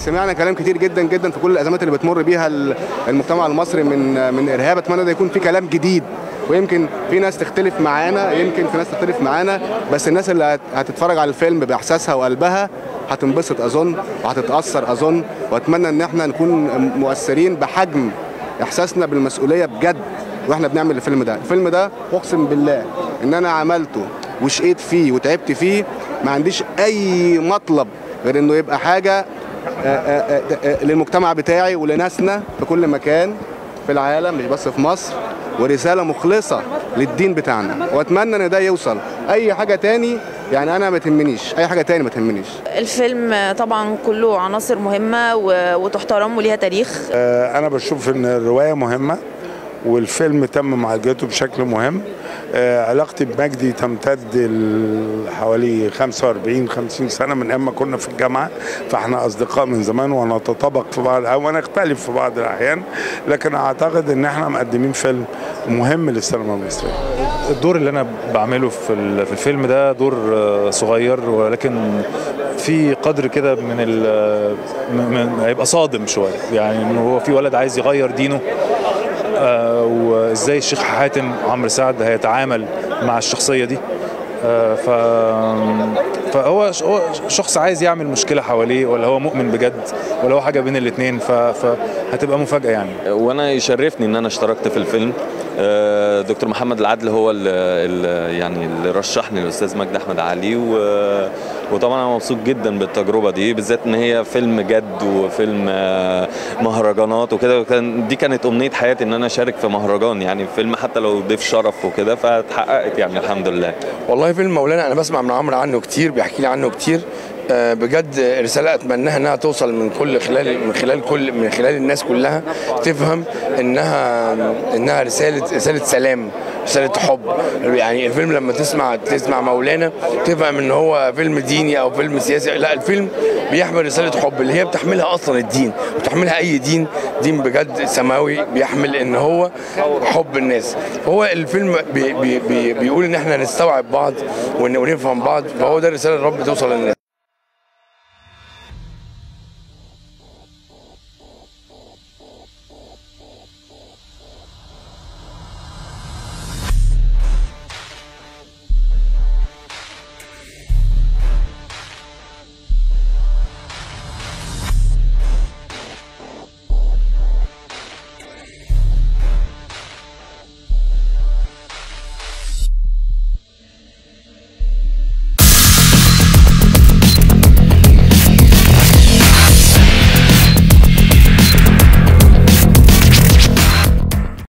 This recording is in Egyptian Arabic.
سمعنا كلام كتير جدا جدا في كل الازمات اللي بتمر بيها ال- المجتمع المصري من من ارهاب اتمنى ده يكون في كلام جديد ويمكن في ناس تختلف معانا يمكن في ناس تختلف معانا بس الناس اللي هت- هتتفرج على الفيلم باحساسها وقلبها هتنبسط اظن وهتتاثر اظن واتمنى ان احنا نكون مؤثرين بحجم احساسنا بالمسؤوليه بجد واحنا بنعمل الفيلم ده الفيلم ده اقسم بالله ان انا عملته وشقيت فيه وتعبت فيه ما عنديش اي مطلب غير انه يبقى حاجه آه، آه، آه، آه، للمجتمع بتاعي ولناسنا في كل مكان في العالم مش بس في مصر ورساله مخلصه للدين بتاعنا واتمنى ان ده يوصل اي حاجه تاني يعني انا ما تهمنيش اي حاجه تاني ما تهمنيش الفيلم طبعا كله عناصر مهمة و- وتحترم وليها تاريخ آه، انا بشوف ان الروايه مهمه والفيلم تم معالجته بشكل مهم آه، علاقتي بمجدي تمتد ل- حوالي 45 50 سنه من ايام ما كنا في الجامعه فاحنا اصدقاء من زمان ونتطابق في بعض او نختلف في بعض الاحيان لكن اعتقد ان احنا مقدمين فيلم مهم للسينما المصريه الدور اللي انا بعمله في ال- في الفيلم ده دور آه، صغير ولكن في قدر كده من ال من- من- هيبقى صادم شويه يعني انه هو في ولد عايز يغير دينه آه، وازاي الشيخ حاتم عمرو سعد هيتعامل مع الشخصيه دي آه، ف فهو ش- هو شخص عايز يعمل مشكله حواليه ولا هو مؤمن بجد ولا هو حاجه بين الاثنين فهتبقى مفاجاه يعني وانا يشرفني ان انا اشتركت في الفيلم آه، دكتور محمد العدل هو اللي يعني اللي رشحني الاستاذ مجدي احمد علي و- وطبعا انا مبسوط جدا بالتجربه دي بالذات ان هي فيلم جد وفيلم آه، مهرجانات وكده وكان دي كانت امنيه حياتي ان انا اشارك في مهرجان يعني فيلم حتى لو ضيف شرف وكده فاتحققت يعني الحمد لله والله فيلم مولانا انا بسمع من عمرو عنه كتير بيحكي لي عنه كتير آه، بجد رساله اتمناها انها توصل من كل خلال من خلال كل من خلال الناس كلها تفهم انها انها رساله رساله سلام رساله حب يعني الفيلم لما تسمع تسمع مولانا تفهم ان هو فيلم ديني او فيلم سياسي لا الفيلم بيحمل رساله حب اللي هي بتحملها اصلا الدين بتحملها اي دين دين بجد سماوي بيحمل ان هو حب الناس هو الفيلم بي بي بي بيقول ان احنا نستوعب بعض ون- ونفهم بعض فهو ده الرساله اللي رب توصل للناس